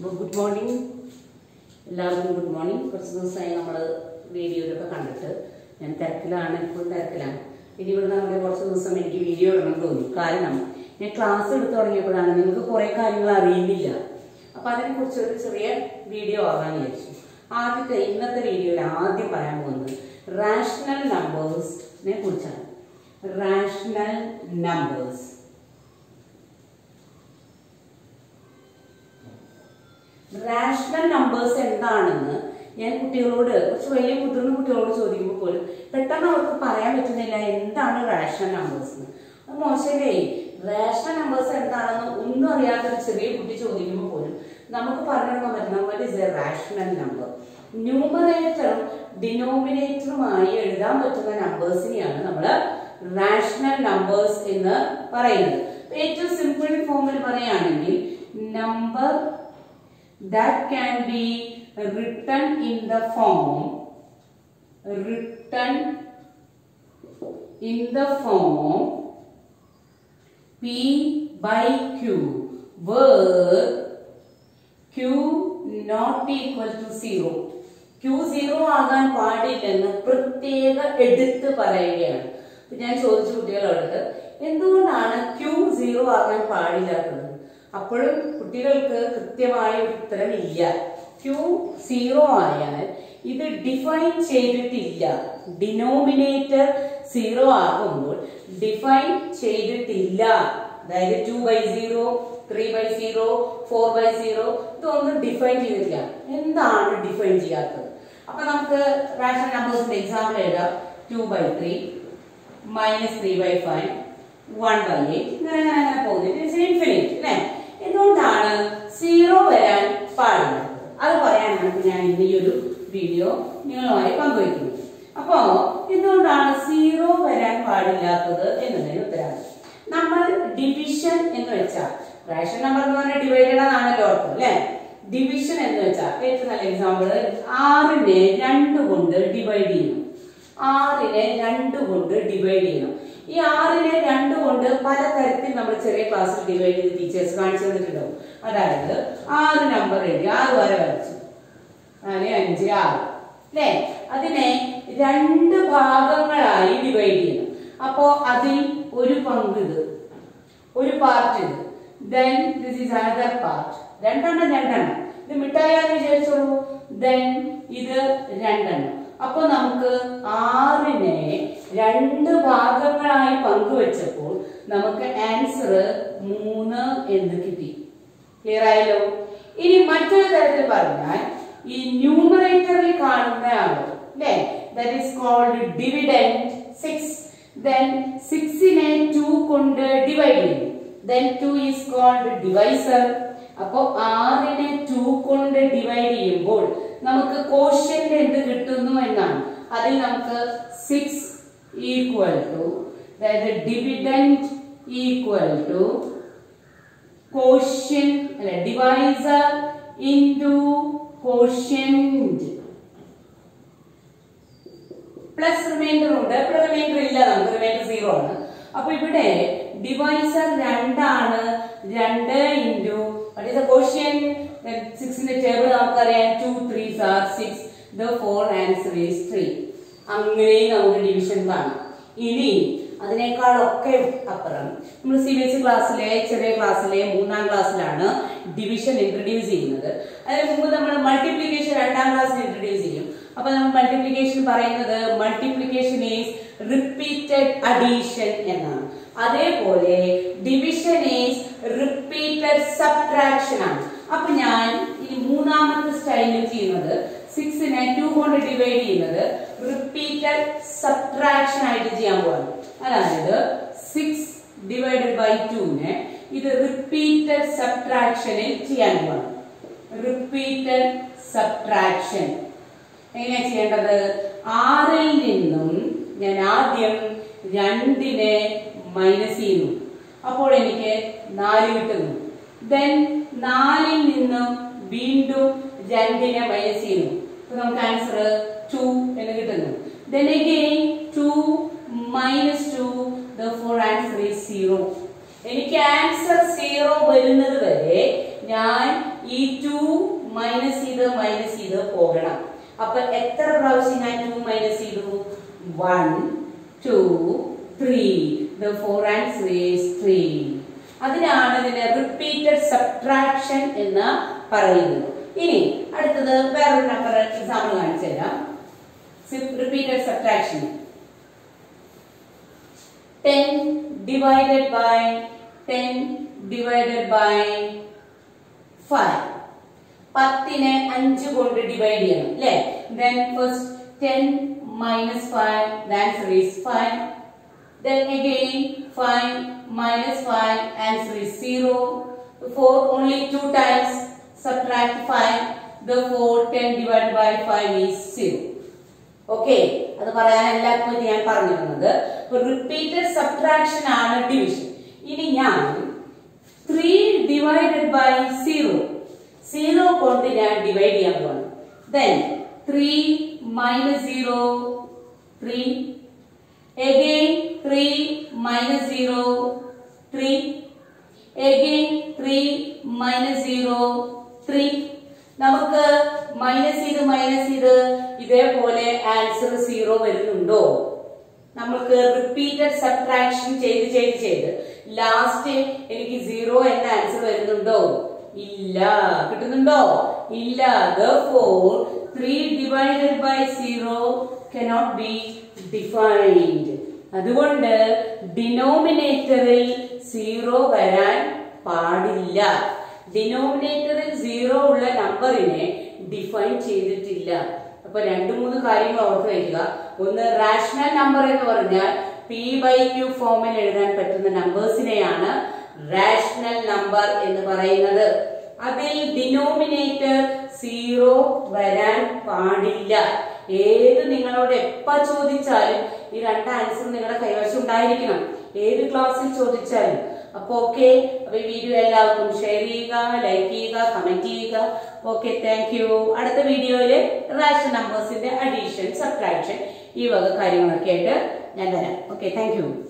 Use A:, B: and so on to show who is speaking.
A: അപ്പോൾ good morning എല്ലാവർക്കും good morning കുറച്ച് ദിവസമായി നമ്മൾ വീഡിയോയിലൊക്കെ കണ്ടിട്ട് ഞാൻ തിരക്കിലാണ് ഇപ്പോൾ തിരക്കിലാണ് ഇനി ഇവിടെ നമ്മുടെ കുറച്ച് ദിവസം എനിക്ക് വീഡിയോ ഇടണം തോന്നി കാരണം ഞാൻ ക്ലാസ് എടുത്തു തുടങ്ങിയപ്പോഴാണ് നിങ്ങൾക്ക് കുറേ കാര്യങ്ങൾ അറിയുന്നില്ല അപ്പോൾ അതിനെക്കുറിച്ച് ഒരു ചെറിയ വീഡിയോ ആകാൻ വിചാരിച്ചു ആദ്യത്തെ ഇന്നത്തെ വീഡിയോയിൽ ആദ്യം പറയാൻ പോകുന്നത് റാഷണൽ നമ്പേഴ്സിനെ കുറിച്ചാണ് റാഷണൽ നമ്പേഴ്സ് റാഷണൽ നമ്പേഴ്സ് എന്താണെന്ന് ഞാൻ കുട്ടികളോട് കുറച്ച് വലിയ മുതിർന്ന കുട്ടികളോട് ചോദിക്കുമ്പോൾ പോലും പെട്ടെന്ന് അവർക്ക് പറയാൻ പറ്റുന്നില്ല എന്താണ് റാഷണൽ നമ്പേഴ്സ് എന്ന് അത് മോശമല്ലേ റാഷണൽ നമ്പേഴ്സ് എന്താണെന്ന് ഒന്നും അറിയാത്ത ഒരു ചെറിയ കുട്ടി ചോദിക്കുമ്പോൾ പോലും നമുക്ക് പറഞ്ഞെടുക്കാൻ പറ്റുന്ന what is a rational number ന്യൂമറേറ്ററും ഡിനോമിനേറ്ററുമായി എഴുതാൻ പറ്റുന്ന നമ്പേഴ്സിനെയാണ് നമ്മൾ റാഷണൽ നമ്പേഴ്സ് എന്ന് പറയുന്നത് അപ്പൊ ഏറ്റവും സിമ്പിൾ ഫോമിൽ പറയുകയാണെങ്കിൽ number that can be written in the form written in the form p by q where q not equal to 0 q 0 ആകാൻ പാടില്ലെന്ന് പ്രത്യേക എടുത്ത് പറയുകയാണ് അപ്പൊ ഞാൻ ചോദിച്ചു കുട്ടികളോട് എന്തുകൊണ്ടാണ് q 0 ആകാൻ പാടില്ലാത്തത് അപ്പോഴും കുട്ടികൾക്ക് കൃത്യമായ ഒരു ഉത്തരമില്ല ക്യൂ സീറോ ആയാൽ ഇത് ഡിഫൈൻ ചെയ്തിട്ടില്ല ഡിനോമിനേറ്റർ സീറോ ആകുമ്പോൾ ഡിഫൈൻ ചെയ്തിട്ടില്ല അതായത് two by zero three by zero four by zero ഇതൊന്നും ഡിഫൈൻ ചെയ്തിട്ടില്ല എന്താണ് ഡിഫൈൻ ചെയ്യാത്തത് അപ്പൊ നമുക്ക് റാഷണൽ നമ്പേഴ്സിന്റെ എക്സാമ്പിൾ എഴുതാം two by three minus three by five one by eight ഇങ്ങനെ അങ്ങനെ അങ്ങനെ പോകുന്നത് ഇൻഫിനിറ്റ് അല്ലേ എന്തുകൊണ്ടാണ് സീറോ വരാൻ പാടില്ല അത് പറയാനാണ് ഞാൻ ഇന്ന് ഈ ഒരു വീഡിയോ നിങ്ങളുമായി പങ്കുവയ്ക്കുന്നത് അപ്പോ എന്തുകൊണ്ടാണ് സീറോ വരാൻ പാടില്ലാത്തത് എന്നതിന് ഉത്തരവാണ് നമ്മൾ ഡിവിഷൻ എന്ന് വെച്ചാൽ റാഷൻ നമ്പർ എന്ന് പറഞ്ഞാൽ ഡിവൈഡഡ് ആണല്ലോ ഓർക്കും അല്ലെ ഡിവിഷൻ എന്ന് വെച്ചാൽ ഏറ്റവും നല്ല എക്സാമ്പിൾ ആറിനെ രണ്ട് കൊണ്ട് ഡിവൈഡ് ചെയ്യണം ആറിനെ രണ്ട് കൊണ്ട് ഡിവൈഡ് ചെയ്യണം ഈ ആറിനെ രണ്ട് കൊണ്ട് പല തരത്തിൽ നമ്മൾ ചെറിയ ക്ലാസ്സിൽ ഡിവൈഡ് ചെയ്ത് ടീച്ചേഴ്സ് കാണിച്ചു തന്നിട്ടുണ്ടാവും അതായത് ആറ് നമ്പർ എഴുതി ആറ് വരെ വരച്ചു നാല് അഞ്ച് ആറ് അല്ലേ അതിനെ രണ്ട് ഭാഗങ്ങളായി ഡിവൈഡ് ചെയ്യണം അപ്പോ അതിൽ ഒരു പങ്ക് ഇത് ഒരു പാർട്ട് ഇത് then this is another part രണ്ടെണ്ണം രണ്ടെണ്ണം ഇത് മിഠായിയാന്ന് വിചാരിച്ചോളൂ ദെൻ ഇത് രണ്ടെണ്ണം അപ്പൊ നമുക്ക് ആറിനെ രണ്ട് ഭാഗങ്ങളായി പങ്കുവെച്ചപ്പോൾ നമുക്ക് ആൻസർ മൂന്ന് എന്ന് കിട്ടി ക്ലിയർ ആയല്ലോ ഇനി മറ്റൊരു തരത്തിൽ പറഞ്ഞാൽ ഈ ന്യൂമറേറ്ററിൽ കാണുന്ന ആള് അല്ലേ that is called dividend six then സിക്സിനെ ടു കൊണ്ട് ഡിവൈഡ് ചെയ്യും then two is called divisor അപ്പോ ആറിനെ ടു കൊണ്ട് ഡിവൈഡ് ചെയ്യുമ്പോൾ നമുക്ക് കോഷ്യന്റ് എന്ത് കിട്ടുന്നു എന്നാണ് അതിൽ നമുക്ക് സിക്സ് ഈക്വൽ ടു അതായത് ഡിവിഡൻഡ് ഈക്വൽ ടു കോഷ്യൻ അല്ല divisor into quotient plus remainder ഉണ്ട് ഇവിടെ റിമൈൻഡർ ഇല്ല നമുക്ക് റിമൈൻഡർ സീറോ ആണ് അപ്പൊ ഇവിടെ ഡിവൈസർ രണ്ടാണ് രണ്ട് ഇൻറ്റു കോഷ്യൻ സിക്സിന്റെ ടേബിൾ നമുക്കറിയാം two three are six therefore answer is three അങ്ങനെ നമുക്ക് ഡിവിഷൻ കാണാം ഇനി അതിനേക്കാളൊക്കെ അപ്പുറം നമ്മൾ സി ബി എസ് ഇ ക്ലാസ്സിലെ ചെറിയ ക്ലാസ്സിലെ മൂന്നാം ക്ലാസ്സിലാണ് ഡിവിഷൻ ഇൻട്രൊഡ്യൂസ് ചെയ്യുന്നത് അതിന് മുമ്പ് നമ്മൾ മൾട്ടിപ്ലിക്കേഷൻ രണ്ടാം ക്ലാസ്സിൽ ഇൻട്രൊഡ്യൂസ് ചെയ്യും അപ്പൊ നമ്മൾ മൾട്ടിപ്ലിക്കേഷൻ പറയുന്നത് മൾട്ടിപ്ലിക്കേഷൻ ഈസ് റിപ്പീറ്റഡ് അഡീഷൻ എന്നാണ് അതേപോലെ ഡിവിഷൻ ഈസ് റിപ്പീറ്റഡ് സബ്ട്രാക്ഷൻ ആണ് അപ്പൊ ഞാൻ ഈ മൂന്നാമത്തെ സ്റ്റൈലിൽ ചെയ്യുന്നത് സിക്സിനെ ടു കൊണ്ട് ഡിവൈഡ് ചെയ്യുന്നത് റിപ്പീറ്റഡ് സബ്ട്രാക്ഷൻ ആയിട്ട് ചെയ്യാൻ പോവാണ് അതായത് സിക്സ് ഡിവൈഡഡ് ബൈ ടുവിനെ ഇത് റിപ്പീറ്റഡ് സബ്ട്രാക്ഷനിൽ ചെയ്യാൻ പോവാണ് റിപ്പീറ്റഡ് സബ്ട്രാക്ഷൻ എങ്ങനെയാ ചെയ്യേണ്ടത് ആറിൽ നിന്നും ഞാൻ ആദ്യം രണ്ടിനെ മൈനസ് ചെയ്യുന്നു അപ്പോൾ എനിക്ക് നാല് കിട്ടുന്നു ദെൻ നാലിൽ നിന്നും വീണ്ടും രണ്ടിനെ മൈനസ് ചെയ്യുന്നു അപ്പൊ നമുക്ക് ആൻസർ ടു എന്ന് കിട്ടുന്നു then again two minus two therefore answer is zero എനിക്ക് ആൻസർ സീറോ വരുന്നത് വരെ ഞാൻ ഈ ടു മൈനസ് ചെയ്ത് മൈനസ് ചെയ്ത് പോകണം അപ്പൊ എത്ര പ്രാവശ്യം ഞാൻ ടു മൈനസ് ചെയ്തു one two three therefore answer is three അതിനാണ് ഇതിനെ റിപ്പീറ്റഡ് സബ്ട്രാക്ഷൻ എന്ന് പറയുന്നത് ഇനി അടുത്തത് വേറൊരു നമ്പർ എക്സാമ്പിൾ കാണിച്ചു തരാം repeated subtraction ten divided by ten divided by five പത്തിനെ അഞ്ച് കൊണ്ട് ഡിവൈഡ് ചെയ്യണം അല്ലേ then first ten minus five answer is five then again 5 minus 5 answer is 0 4 only 2 times subtract 5 therefore 10 divided by 5 is 0 okay അത് പറയാൻ എല്ലാവർക്കും ഇത് ഞാൻ പറഞ്ഞു തന്നത് റിപ്പീറ്റഡ് സബ്ട്രാക്ഷൻ ആണ് ഡിവിഷൻ ഇനി ഞാൻ three divided by zero zero കൊണ്ട് ഞാൻ ഡിവൈഡ് ചെയ്യാൻ പോകണം then three minus zero three again 3 minus 0 3 again 3 minus 0 3 നമുക്ക് മൈനസ് ചെയ്ത് മൈനസ് ചെയ്ത് ഇതേപോലെ ആൻസർ സീറോ വരുന്നുണ്ടോ നമുക്ക് റിപ്പീറ്റഡ് സബ്ട്രാക്ഷൻ ചെയ്ത് ചെയ്ത് ചെയ്ത് ലാസ്റ്റ് എനിക്ക് സീറോ എന്ന ആൻസർ വരുന്നുണ്ടോ ഇല്ല കിട്ടുന്നുണ്ടോ ഇല്ല therefore 3 divided by 0 cannot be defined അതുകൊണ്ട് ഡിനോമിനേറ്ററിൽ സീറോ വരാൻ പാടില്ല ഡിനോമിനേറ്ററിൽ സീറോ ഉള്ള നമ്പറിനെ ഡിഫൈൻ ചെയ്തിട്ടില്ല അപ്പൊ രണ്ടു മൂന്ന് കാര്യങ്ങൾ ഓർത്ത് വയ്ക്കുക ഒന്ന് റാഷണൽ നമ്പർ എന്ന് പറഞ്ഞാൽ പി ബൈ ക്യൂ ഫോമിൽ എഴുതാൻ പറ്റുന്ന നമ്പേഴ്സിനെയാണ് റാഷണൽ നമ്പർ എന്ന് പറയുന്നത് അതിൽ ഡിനോമിനേറ്റർ സീറോ വരാൻ പാടില്ല ഏത് നിങ്ങളോട് എപ്പ ചോദിച്ചാലും ഈ രണ്ട് ആൻസർ നിങ്ങളുടെ കൈവശം ഉണ്ടായിരിക്കണം ഏത് ക്ലാസ്സിൽ ചോദിച്ചാലും അപ്പൊ ഓക്കെ അപ്പൊ ഈ വീഡിയോ എല്ലാവർക്കും ഷെയർ ചെയ്യുക ലൈക്ക് ചെയ്യുക കമന്റ് ചെയ്യുക ഓക്കെ താങ്ക് യു അടുത്ത വീഡിയോയില് റാഷൻ നമ്പേഴ്സിന്റെ അഡീഷൻ സബ്ട്രാക്ഷൻ ഈ വക കാര്യങ്ങളൊക്കെ ആയിട്ട് ഞാൻ തരാം ഓക്കെ താങ്ക് യു